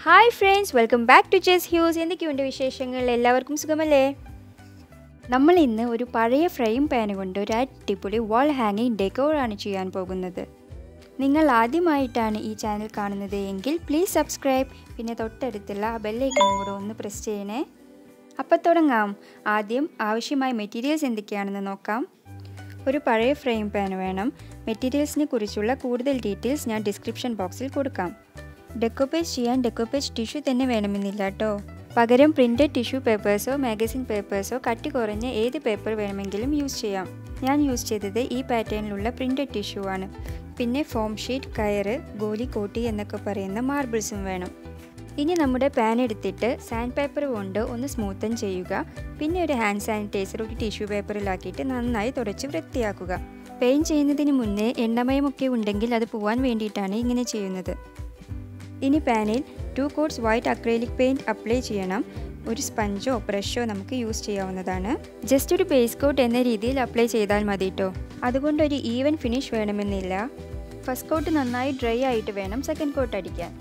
hi friends welcome back to Jes Hues എന്തൊക്കെയുണ്ട് വിശേഷങ്ങൾ എല്ലാവർക്കും സുഖമല്ലേ നമ്മൾ ഇന്ന് ഒരു പഴയ ഫ്രെയിം പാൻ കൊണ്ട് ഒരു അടിപൊളി വാൾ ഹാങ്ങിങ് ഡെക്കോറാണ് ചെയ്യാൻ പോകുന്നത് നിങ്ങൾ ആദ്യമായിട്ടാണ് ഈ ചാനൽ കാണുന്നത് എങ്കിൽ പ്ലീസ് സബ്സ്ക്രൈബ് പിന്നെ തൊട്ടടുത്തുള്ള ആ ബെല്ലൈക്കണും കൂടെ ഒന്ന് പ്രസ് ചെയ്യണേ അപ്പം തുടങ്ങാം ആദ്യം ആവശ്യമായ മെറ്റീരിയൽസ് എന്തൊക്കെയാണെന്ന് നോക്കാം ഒരു പഴയ ഫ്രെയിം പാൻ വേണം മെറ്റീരിയൽസിനെ കുറിച്ചുള്ള കൂടുതൽ ഡീറ്റെയിൽസ് ഞാൻ ഡിസ്ക്രിപ്ഷൻ ബോക്സിൽ കൊടുക്കാം ഡെക്കോപ്പേജ് ചെയ്യാൻ ഡെക്കോപ്പേജ് ടിഷ്യൂ തന്നെ വേണമെന്നില്ല കേട്ടോ പകരം പ്രിൻറ്റഡ് ടിഷ്യൂ പേപ്പേഴ്സോ മാഗസിൻ പേപ്പേഴ്സോ കട്ടി കുറഞ്ഞ ഏത് പേപ്പർ വേണമെങ്കിലും യൂസ് ചെയ്യാം ഞാൻ യൂസ് ചെയ്തത് ഈ പാറ്റേണിലുള്ള പ്രിൻറ്റഡ് ടിഷ്യൂ ആണ് പിന്നെ ഫോം ഷീറ്റ് കയറ് ഗോലി കോട്ടി എന്നൊക്കെ പറയുന്ന മാർബിൾസും വേണം ഇനി നമ്മുടെ പാൻ എടുത്തിട്ട് സാൻഡ് പേപ്പർ കൊണ്ട് ഒന്ന് സ്മൂത്തൻ ചെയ്യുക പിന്നെ ഒരു ഹാൻഡ് സാനിറ്റൈസർ ഒരു ടിഷ്യൂ പേപ്പറിലാക്കിയിട്ട് നന്നായി തുടച്ച് വൃത്തിയാക്കുക പെയിൻറ്റ് ചെയ്യുന്നതിന് മുന്നേ എണ്ണമയമൊക്കെ ഉണ്ടെങ്കിൽ അത് പോവാൻ വേണ്ടിയിട്ടാണ് ഇങ്ങനെ ചെയ്യുന്നത് ഇനി പാനിൽ two coats white acrylic paint apply ചെയ്യണം ഒരു സ്പഞ്ചോ ബ്രഷോ നമുക്ക് യൂസ് ചെയ്യാവുന്നതാണ് ജസ്റ്റ് ഒരു ബേസ് കോട്ട് എന്ന രീതിയിൽ അപ്ലൈ ചെയ്താൽ മതി കേട്ടോ അതുകൊണ്ട് ഒരു ഈവൻ ഫിനിഷ് വേണമെന്നില്ല ഫസ്റ്റ് കോട്ട് നന്നായി ഡ്രൈ ആയിട്ട് വേണം സെക്കൻഡ് കോട്ട് അടിക്കാൻ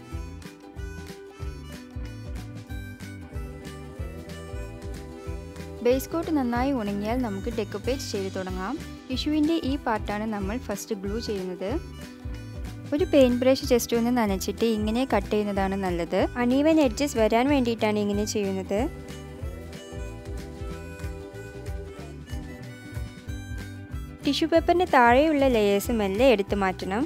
ബേസ് കോട്ട് നന്നായി ഉണങ്ങിയാൽ നമുക്ക് ഡെക്കോപ്പേജ് ചെയ്ത് തുടങ്ങാം ടിഷ്യൂവിൻ്റെ ഈ പാർട്ടാണ് നമ്മൾ ഫസ്റ്റ് ഗ്ലൂ ചെയ്യുന്നത് ഒരു പെയിൻറ്റ് ബ്രഷ് ജസ്റ്റ് ഒന്ന് നനച്ചിട്ട് ഇങ്ങനെ കട്ട് ചെയ്യുന്നതാണ് നല്ലത് അണീവൻ എഡ്ജസ് വരാൻ വേണ്ടിയിട്ടാണ് ഇങ്ങനെ ചെയ്യുന്നത് ടിഷ്യൂ പേപ്പറിന് താഴെയുള്ള ലെയേഴ്സ് മെല്ലെ എടുത്തു മാറ്റണം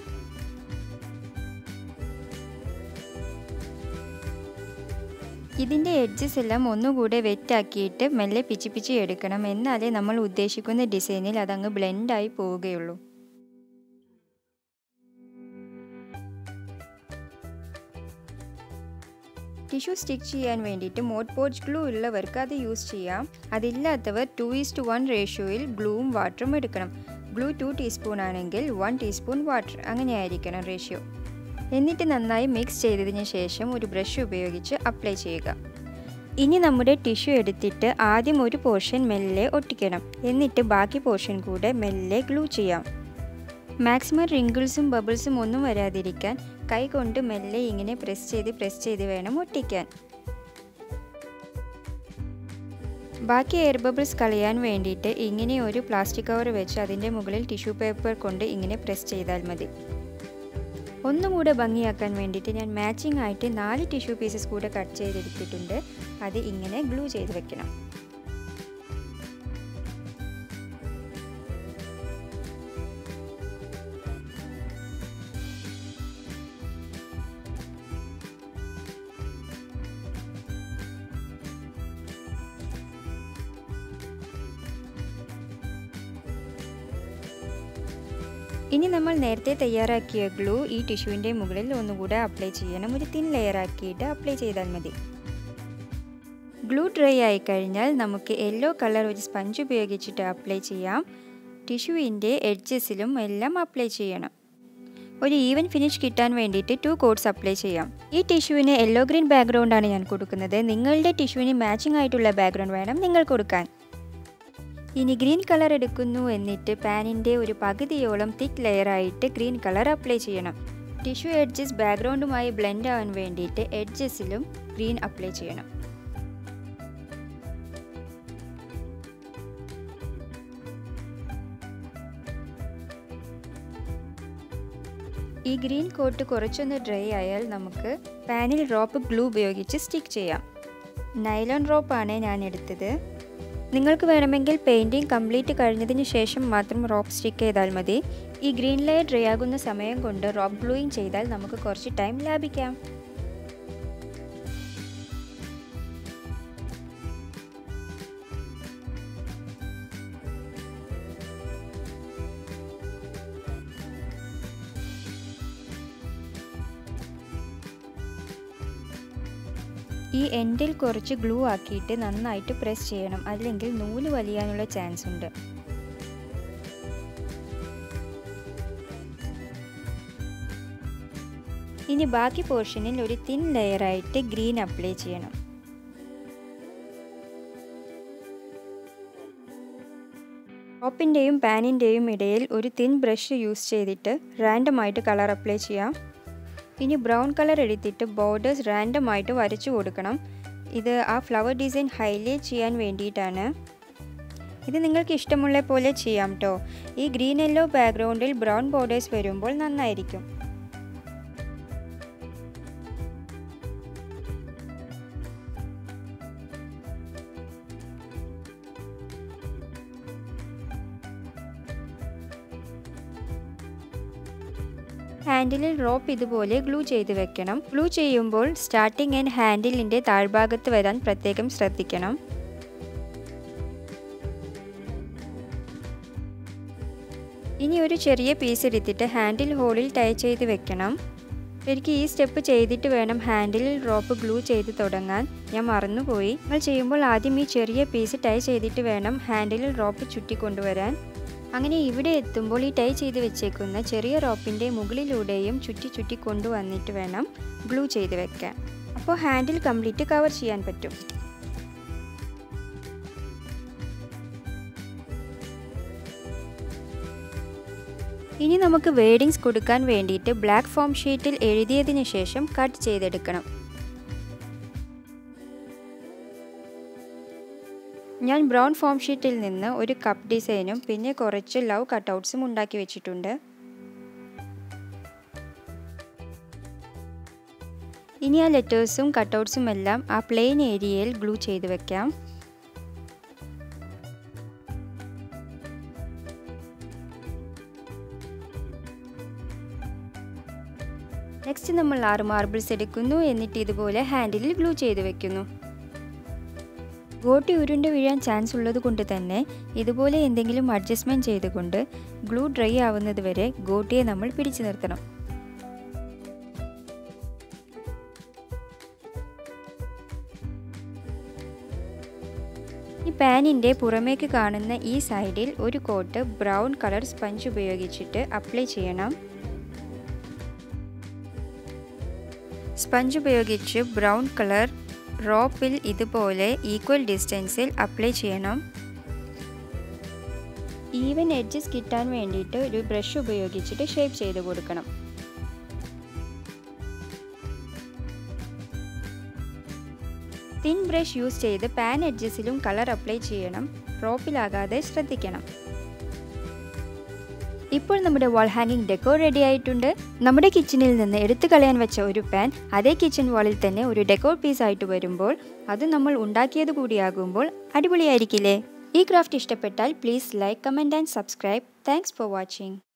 ഇതിൻ്റെ എഡ്ജസ് എല്ലാം ഒന്നുകൂടെ വെറ്റാക്കിയിട്ട് മെല്ലെ പിച്ചി പിച്ചി എടുക്കണം എന്നാലേ നമ്മൾ ഉദ്ദേശിക്കുന്ന ഡിസൈനിൽ അതങ്ങ് ബ്ലെൻഡായി പോവുകയുള്ളൂ ടിഷ്യൂ സ്റ്റിക്ക് ചെയ്യാൻ വേണ്ടിയിട്ട് മോട്ട് പോച്ച് ഗ്ലൂ ഉള്ളവർക്ക് അത് യൂസ് ചെയ്യാം അതില്ലാത്തവർ ടു ഈസ്റ്റ് വൺ റേഷ്യോയിൽ ഗ്ലൂവും വാട്ടറും എടുക്കണം ഗ്ലൂ ടു ടീസ്പൂൺ ആണെങ്കിൽ വൺ ടീസ്പൂൺ വാട്ടർ അങ്ങനെയായിരിക്കണം റേഷ്യോ എന്നിട്ട് നന്നായി മിക്സ് ചെയ്തതിന് ശേഷം ഒരു ബ്രഷ് ഉപയോഗിച്ച് അപ്ലൈ ചെയ്യുക ഇനി നമ്മുടെ ടിഷ്യൂ എടുത്തിട്ട് ആദ്യം ഒരു പോർഷൻ മെല്ലെ ഒട്ടിക്കണം എന്നിട്ട് ബാക്കി പോർഷൻ കൂടെ മെല്ലെ ഗ്ലൂ ചെയ്യാം മാക്സിമം റിങ്കിൾസും ബബിൾസും ഒന്നും വരാതിരിക്കാൻ കൈ കൊണ്ട് മെല്ലെ ഇങ്ങനെ പ്രസ് ചെയ്ത് പ്രസ് ചെയ്ത് വേണം ഒട്ടിക്കാൻ ബാക്കി എയർ ബബിൾസ് കളയാൻ വേണ്ടിയിട്ട് ഇങ്ങനെ ഒരു പ്ലാസ്റ്റിക് കവർ വെച്ച് അതിൻ്റെ മുകളിൽ ടിഷ്യൂ പേപ്പർ കൊണ്ട് ഇങ്ങനെ പ്രസ് ചെയ്താൽ മതി ഒന്നും കൂടെ ഭംഗിയാക്കാൻ വേണ്ടിയിട്ട് ഞാൻ മാച്ചിങ് ആയിട്ട് നാല് ടിഷ്യൂ പീസസ് കൂടെ കട്ട് ചെയ്തെടുത്തിട്ടുണ്ട് അത് ഇങ്ങനെ ഗ്ലൂ ചെയ്ത് വെക്കണം ഇനി നമ്മൾ നേരത്തെ തയ്യാറാക്കിയ ഗ്ലൂ ഈ ടിഷ്യൂവിൻ്റെ മുകളിൽ ഒന്നുകൂടെ അപ്ലൈ ചെയ്യണം ഒരു തിൻ ലെയർ ആക്കിയിട്ട് അപ്ലൈ ചെയ്താൽ മതി ഗ്ലൂ ഡ്രൈ ആയി കഴിഞ്ഞാൽ നമുക്ക് യെല്ലോ കളർ ഒരു സ്പഞ്ച് ഉപയോഗിച്ചിട്ട് അപ്ലൈ ചെയ്യാം ടിഷ്യൂവിൻ്റെ എഡ്ജസിലും എല്ലാം അപ്ലൈ ചെയ്യണം ഒരു ഈവൻ ഫിനിഷ് കിട്ടാൻ വേണ്ടിയിട്ട് ടു കോട്ട്സ് അപ്ലൈ ചെയ്യാം ഈ ടിഷ്യൂവിന് യെല്ലോ ഗ്രീൻ ബാക്ക്ഗ്രൗണ്ടാണ് ഞാൻ കൊടുക്കുന്നത് നിങ്ങളുടെ ടിഷ്യൂവിന് മാച്ചിങ് ആയിട്ടുള്ള ബാക്ക്ഗ്രൗണ്ട് വേണം നിങ്ങൾ കൊടുക്കാൻ ഇനി ഗ്രീൻ കളർ എടുക്കുന്നു എന്നിട്ട് പാനിൻ്റെ ഒരു പകുതിയോളം തിക്ക് ലെയറായിട്ട് ഗ്രീൻ കളർ അപ്ലൈ ചെയ്യണം ടിഷ്യൂ എഡ്ജസ് ബാക്ക്ഗ്രൗണ്ടുമായി ബ്ലെൻഡ് ആവാൻ വേണ്ടിയിട്ട് എഡ്ജസിലും ഗ്രീൻ അപ്ലൈ ചെയ്യണം ഈ ഗ്രീൻ കോട്ട് കുറച്ചൊന്ന് ഡ്രൈ ആയാൽ നമുക്ക് പാനിൽ റോപ്പ് ഗ്ലൂ ഉപയോഗിച്ച് സ്റ്റിക്ക് ചെയ്യാം നൈലോൺ റോപ്പാണ് ഞാൻ എടുത്തത് നിങ്ങൾക്ക് വേണമെങ്കിൽ പെയിൻറ്റിങ് കംപ്ലീറ്റ് കഴിഞ്ഞതിന് ശേഷം മാത്രം റോപ്പ് സ്റ്റിക്ക് ചെയ്താൽ മതി ഈ ഗ്രീൻ ലെയർ ഡ്രൈ ആകുന്ന സമയം കൊണ്ട് റോപ്പ് ഗ്ലൂയിങ് ചെയ്താൽ നമുക്ക് കുറച്ച് ടൈം ലാഭിക്കാം ഈ എൻഡിൽ കുറച്ച് ഗ്ലൂ ആക്കിയിട്ട് നന്നായിട്ട് പ്രസ് ചെയ്യണം അല്ലെങ്കിൽ നൂല് വലിയാനുള്ള ചാൻസ് ഉണ്ട് ഇനി ബാക്കി പോർഷനിൽ ഒരു തിൻ ലെയറായിട്ട് ഗ്രീൻ അപ്ലൈ ചെയ്യണം ടോപ്പിൻ്റെയും പാനിൻ്റെയും ഇടയിൽ ഒരു തിൻ ബ്രഷ് യൂസ് ചെയ്തിട്ട് റാൻഡമായിട്ട് കളർ അപ്ലൈ ചെയ്യാം ഇനി ബ്രൗൺ കളർ എടുത്തിട്ട് ബോർഡേഴ്സ് റാൻഡമായിട്ട് വരച്ചു കൊടുക്കണം ഇത് ആ ഫ്ലവർ ഡിസൈൻ ഹൈലൈറ്റ് ചെയ്യാൻ വേണ്ടിയിട്ടാണ് ഇത് നിങ്ങൾക്ക് ഇഷ്ടമുള്ള പോലെ ചെയ്യാം കേട്ടോ ഈ ഗ്രീൻ യെല്ലോ ബാക്ക്ഗ്രൗണ്ടിൽ ബ്രൗൺ ബോർഡേഴ്സ് വരുമ്പോൾ നന്നായിരിക്കും ഹാൻഡിലിൽ റോപ്പ് ഇതുപോലെ ഗ്ലൂ ചെയ്ത് വെക്കണം ഗ്ലൂ ചെയ്യുമ്പോൾ സ്റ്റാർട്ടിംഗ് ആൻഡ് ഹാൻഡിലിൻ്റെ താഴ്ഭാഗത്ത് വരാൻ പ്രത്യേകം ശ്രദ്ധിക്കണം ഇനി ഒരു ചെറിയ പീസ് എടുത്തിട്ട് ഹാൻഡിൽ ഹോളിൽ ടൈ ചെയ്ത് വെക്കണം എനിക്ക് ഈ സ്റ്റെപ്പ് ചെയ്തിട്ട് വേണം ഹാൻഡിലിൽ റോപ്പ് ഗ്ലൂ ചെയ്ത് തുടങ്ങാൻ ഞാൻ മറന്നുപോയി നിങ്ങൾ ചെയ്യുമ്പോൾ ആദ്യം ഈ ചെറിയ പീസ് ടൈ ചെയ്തിട്ട് വേണം ഹാൻഡിലിൽ റോപ്പ് ചുറ്റിക്കൊണ്ടുവരാൻ അങ്ങനെ ഇവിടെ എത്തുമ്പോൾ ഈ ടൈ ചെയ്ത് വെച്ചേക്കുന്ന ചെറിയ റോപ്പിൻ്റെ മുകളിലൂടെയും ചുറ്റി ചുറ്റി കൊണ്ടുവന്നിട്ട് വേണം ഗ്ലൂ ചെയ്ത് വെക്കാൻ അപ്പോൾ ഹാൻഡിൽ കംപ്ലീറ്റ് കവർ ചെയ്യാൻ പറ്റും ഇനി നമുക്ക് വേഡിങ്സ് കൊടുക്കാൻ വേണ്ടിയിട്ട് ബ്ലാക്ക് ഫോം ഷീറ്റിൽ എഴുതിയതിന് ശേഷം കട്ട് ചെയ്തെടുക്കണം ഞാൻ ബ്രൗൺ ഫോം ഷീറ്റിൽ നിന്ന് ഒരു കപ്പ് ഡിസൈനും പിന്നെ കുറച്ച് ലവ് കട്ടൗട്ട്സും ഉണ്ടാക്കി വെച്ചിട്ടുണ്ട് ഇനി ആ ലെറ്റേഴ്സും കട്ടൗട്ട്സും എല്ലാം ആ പ്ലെയിൻ ഏരിയയിൽ ഗ്ലൂ ചെയ്ത് വെക്കാം നെക്സ്റ്റ് നമ്മൾ ആറ് മാർബിൾസ് എടുക്കുന്നു എന്നിട്ട് ഇതുപോലെ ഹാൻഡിലിൽ ഗ്ലൂ ചെയ്ത് വെക്കുന്നു ഗോട്ടി ഉരുണ്ട് വീഴാൻ ചാൻസ് ഉള്ളത് കൊണ്ട് തന്നെ ഇതുപോലെ എന്തെങ്കിലും അഡ്ജസ്റ്റ്മെൻറ്റ് ചെയ്തുകൊണ്ട് ഗ്ലൂ ഡ്രൈ ആവുന്നത് വരെ ഗോട്ടിയെ നമ്മൾ പിടിച്ചു നിർത്തണം ഈ പാനിൻ്റെ പുറമേക്ക് കാണുന്ന ഈ സൈഡിൽ ഒരു കോട്ട് ബ്രൗൺ കളർ സ്പഞ്ച് ഉപയോഗിച്ചിട്ട് അപ്ലൈ ചെയ്യണം സ്പഞ്ച് ഉപയോഗിച്ച് ബ്രൗൺ കളർ റോപ്പിൽ ഇതുപോലെ ഈക്വൽ ഡിസ്റ്റൻസിൽ അപ്ലൈ ചെയ്യണം ഈവൻ എഡ്ജസ് കിട്ടാൻ വേണ്ടിയിട്ട് ഒരു ബ്രഷ് ഉപയോഗിച്ചിട്ട് ഷേപ്പ് ചെയ്ത് കൊടുക്കണം തിൻ ബ്രഷ് യൂസ് ചെയ്ത് പാൻ എഡ്ജസിലും കളർ അപ്ലൈ ചെയ്യണം റോപ്പിലാകാതെ ശ്രദ്ധിക്കണം ഇപ്പോൾ നമ്മുടെ വാൾ ഹാങ്ങിങ് ഡെക്കോർ റെഡി ആയിട്ടുണ്ട് നമ്മുടെ കിച്ചണിൽ നിന്ന് എടുത്തു കളയാൻ വെച്ച ഒരു പാൻ അതേ കിച്ചൺ വാളിൽ തന്നെ ഒരു ഡെക്കോർ പീസ് ആയിട്ട് വരുമ്പോൾ അത് നമ്മൾ ഉണ്ടാക്കിയത് കൂടിയാകുമ്പോൾ അടിപൊളിയായിരിക്കില്ലേ ഈ ക്രാഫ്റ്റ് ഇഷ്ടപ്പെട്ടാൽ please like comment and subscribe thanks for watching